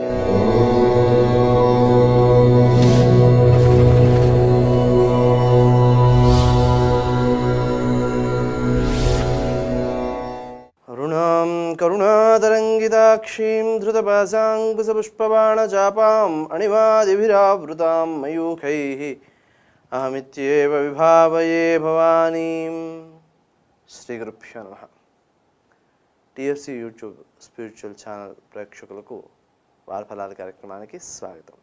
అరుణాం కరుణాతరంగితాక్షీం ధృతపాశాంకుశపుష్పబాణచాపాం అణివాదిభిరావృతాం మయూఖైः అహమిత్యేవ విభావయే భవానీం శ్రీ గురుభ్యో నమ టిఎఫ్సి యూట్యూబ్ స్పిరిచువల్ ఛానల్ ప్రేక్షకులకు వారఫలాల కార్యక్రమానికి స్వాగతం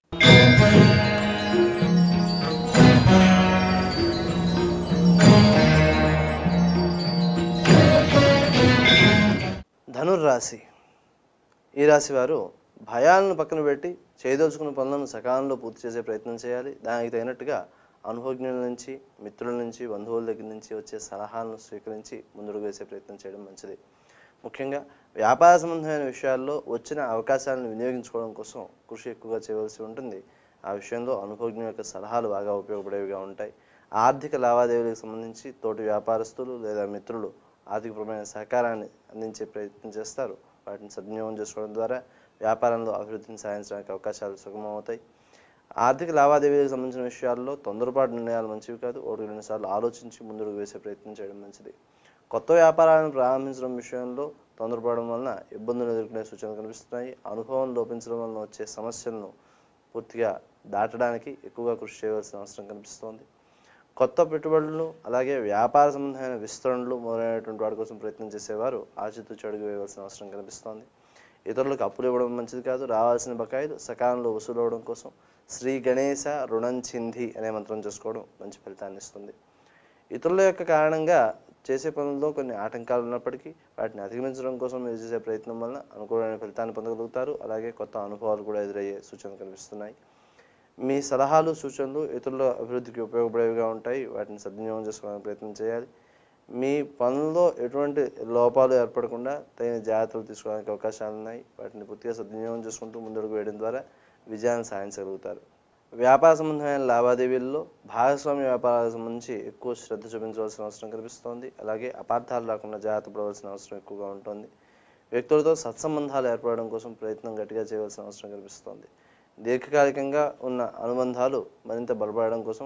ధనుర్రాశి ఈ రాశి వారు భయాలను పక్కన పెట్టి చేయదలుచుకున్న పనులను సకాలంలో పూర్తి చేసే ప్రయత్నం చేయాలి దానికి తగినట్టుగా అనుభవజ్ఞుల నుంచి మిత్రుల నుంచి బంధువుల దగ్గర నుంచి వచ్చే సలహాలను స్వీకరించి ముందుకు వేసే ప్రయత్నం చేయడం మంచిది ముఖ్యంగా వ్యాపార సంబంధమైన విషయాల్లో వచ్చిన అవకాశాలను వినియోగించుకోవడం కోసం కృషి ఎక్కువగా చేయవలసి ఉంటుంది ఆ విషయంలో అనుభవజ్ఞుల యొక్క సలహాలు బాగా ఉపయోగపడేవిగా ఉంటాయి ఆర్థిక లావాదేవీలకు సంబంధించి తోటి వ్యాపారస్తులు లేదా మిత్రులు ఆర్థికపరమైన సహకారాన్ని అందించే ప్రయత్నం చేస్తారు వాటిని సద్వినియోగం చేసుకోవడం ద్వారా వ్యాపారంలో అభివృద్ధిని సాధించడానికి అవకాశాలు సుగమమవుతాయి ఆర్థిక లావాదేవీలకు సంబంధించిన విషయాల్లో తొందరపాటు నిర్ణయాలు మంచివి కాదు ఒకటి రెండు సార్లు ఆలోచించి ముందుకు వేసే ప్రయత్నం చేయడం మంచిది కొత్త వ్యాపారాలను ప్రారంభించడం విషయంలో తొందరపడడం వలన ఇబ్బందులు ఎదుర్కొనే సూచనలు కనిపిస్తున్నాయి అనుభవం లోపించడం వలన వచ్చే సమస్యలను పూర్తిగా దాటడానికి ఎక్కువగా కృషి చేయవలసిన అవసరం కనిపిస్తోంది కొత్త పెట్టుబడులు అలాగే వ్యాపార సంబంధమైన విస్తరణలు మొదలైనటువంటి వాటి కోసం ప్రయత్నం చేసేవారు ఆచితూచి అడుగు వేయవలసిన అవసరం కనిపిస్తోంది ఇతరులకు అప్పులు ఇవ్వడం మంచిది కాదు రావాల్సిన బకాయిలు సకాలంలో వసూలు అవ్వడం కోసం శ్రీ గణేశ రుణం చింది అనే మంత్రం చేసుకోవడం మంచి ఫలితాన్ని ఇస్తుంది ఇతరుల యొక్క కారణంగా చేసే పనుల్లో కొన్ని ఆటంకాలు ఉన్నప్పటికీ వాటిని అధిగమించడం కోసం మీరు చేసే ప్రయత్నం వలన అనుకూలమైన ఫలితాన్ని పొందగలుగుతారు అలాగే కొత్త అనుభవాలు కూడా ఎదురయ్యే సూచనలు కనిపిస్తున్నాయి మీ సలహాలు సూచనలు ఇతరుల అభివృద్ధికి ఉపయోగపడేవిగా ఉంటాయి వాటిని సద్వినియోగం చేసుకోవడానికి ప్రయత్నం చేయాలి మీ పనుల్లో ఎటువంటి లోపాలు ఏర్పడకుండా తగిన జాగ్రత్తలు తీసుకోవడానికి అవకాశాలు ఉన్నాయి వాటిని పూర్తిగా సద్వినియోగం చేసుకుంటూ ముందుకు వేయడం ద్వారా విజయాన్ని సాధించగలుగుతారు వ్యాపార సంబంధమైన లావాదేవీల్లో భాగస్వామ్య వ్యాపారాలకు సంబంధించి ఎక్కువ శ్రద్ధ చూపించవలసిన అవసరం కనిపిస్తోంది అలాగే అపార్థాలు రాకుండా జాగ్రత్త పడవలసిన అవసరం ఎక్కువగా ఉంటుంది వ్యక్తులతో సత్సంబంధాలు ఏర్పడడం కోసం ప్రయత్నం గట్టిగా చేయవలసిన అవసరం కనిపిస్తోంది దీర్ఘకాలికంగా ఉన్న అనుబంధాలు మరింత బలపడడం కోసం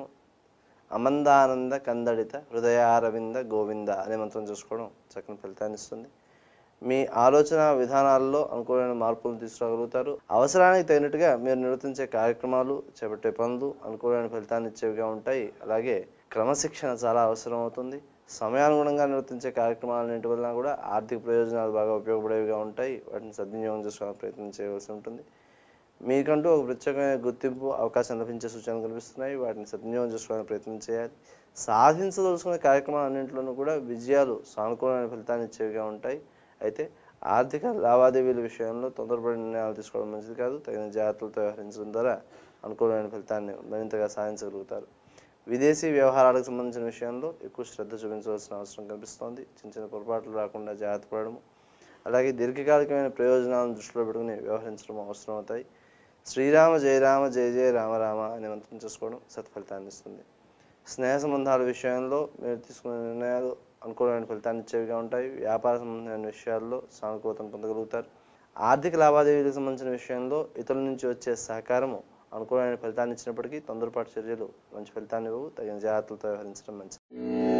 అమందానంద కందడిత హృదయారవింద గోవింద అనే మంత్రం చేసుకోవడం చక్కని ఫలితాన్ని ఇస్తుంది మీ ఆలోచన విధానాల్లో అనుకూలమైన మార్పులు తీసుకురాగలుగుతారు అవసరానికి తగినట్టుగా మీరు నిర్వర్తించే కార్యక్రమాలు చేపట్టే పనులు అనుకూలమైన ఫలితాన్ని ఇచ్చేవిగా ఉంటాయి అలాగే క్రమశిక్షణ చాలా అవసరం అవుతుంది సమయానుగుణంగా నిర్వర్తించే కార్యక్రమాలన్నింటి వలన కూడా ఆర్థిక ప్రయోజనాలు బాగా ఉపయోగపడేవిగా ఉంటాయి వాటిని సద్వినియోగం చేసుకోవడానికి ప్రయత్నం చేయవలసి ఉంటుంది మీకంటూ ఒక ప్రత్యేకమైన గుర్తింపు అవకాశం లభించే సూచనలు కనిపిస్తున్నాయి వాటిని సద్వినియోగం చేసుకోవడానికి ప్రయత్నం చేయాలి సాధించదలుచుకునే కార్యక్రమాలన్నింటిలోనూ కూడా విజయాలు సానుకూలమైన ఫలితాన్ని ఇచ్చేవిగా ఉంటాయి అయితే ఆర్థిక లావాదేవీల విషయంలో తొందరపడి నిర్ణయాలు తీసుకోవడం మంచిది కాదు తగిన జాగ్రత్తలతో వ్యవహరించడం ద్వారా అనుకూలమైన ఫలితాన్ని మరింతగా సాధించగలుగుతారు విదేశీ వ్యవహారాలకు సంబంధించిన విషయంలో ఎక్కువ శ్రద్ధ చూపించవలసిన అవసరం కనిపిస్తోంది చిన్న చిన్న పొరపాట్లు రాకుండా జాగ్రత్త పడడము అలాగే దీర్ఘకాలికమైన ప్రయోజనాలను దృష్టిలో పెట్టుకుని వ్యవహరించడం అవసరం అవుతాయి శ్రీరామ జయరామ జయ జయ రామ రామ అనే మంత్రం చేసుకోవడం సత్ఫలితాన్ని ఇస్తుంది స్నేహ సంబంధాల విషయంలో మీరు తీసుకునే నిర్ణయాలు అనుకూలమైన ఫలితాన్ని ఇచ్చేవిగా ఉంటాయి వ్యాపార సంబంధమైన విషయాల్లో సానుకూలతను పొందగలుగుతారు ఆర్థిక లావాదేవీలకు సంబంధించిన విషయంలో ఇతరుల నుంచి వచ్చే సహకారము అనుకూలమైన ఫలితాన్ని ఇచ్చినప్పటికీ తొందరపాటు చర్యలు మంచి ఫలితాన్ని ఇవ్వవు తగిన జాగ్రత్తలతో వ్యవహరించడం మంచిది